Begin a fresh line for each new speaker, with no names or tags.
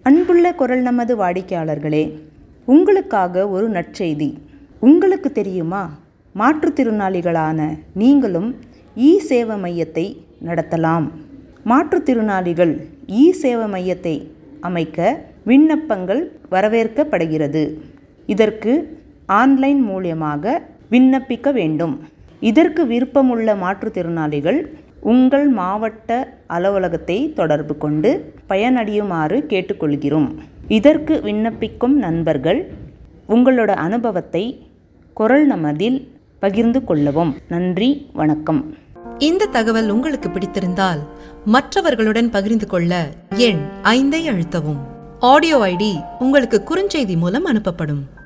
அன்புள்ள குரல் நமது வாடிக்கையாளர்களே உங்களுக்காக ஒரு நற்செய்தி உங்களுக்கு தெரியுமா மாற்றுத்திறனாளிகளான நீங்களும் இ சேவை மையத்தை நடத்தலாம் மாற்றுத்திறனாளிகள் இ சேவை மையத்தை அமைக்க விண்ணப்பங்கள் வரவேற்கப்படுகிறது இதற்கு ஆன்லைன் மூலியமாக விண்ணப்பிக்க வேண்டும் இதற்கு விருப்பமுள்ள மாற்றுத்திறனாளிகள் உங்கள் மாவட்ட அலுவலகத்தை தொடர்பு கொண்டு பயனடையுமாறு கேட்டுக்கொள்கிறோம் இதற்கு விண்ணப்பிக்கும் நண்பர்கள் உங்களோட அனுபவத்தை குரல் நமதில் பகிர்ந்து கொள்ளவும் நன்றி வணக்கம்
இந்த தகவல் உங்களுக்கு பிடித்திருந்தால் மற்றவர்களுடன் பகிர்ந்து கொள்ள எண் ஐந்தை அழுத்தவும் ஆடியோ ஐடி உங்களுக்கு குறுஞ்செய்தி மூலம் அனுப்பப்படும்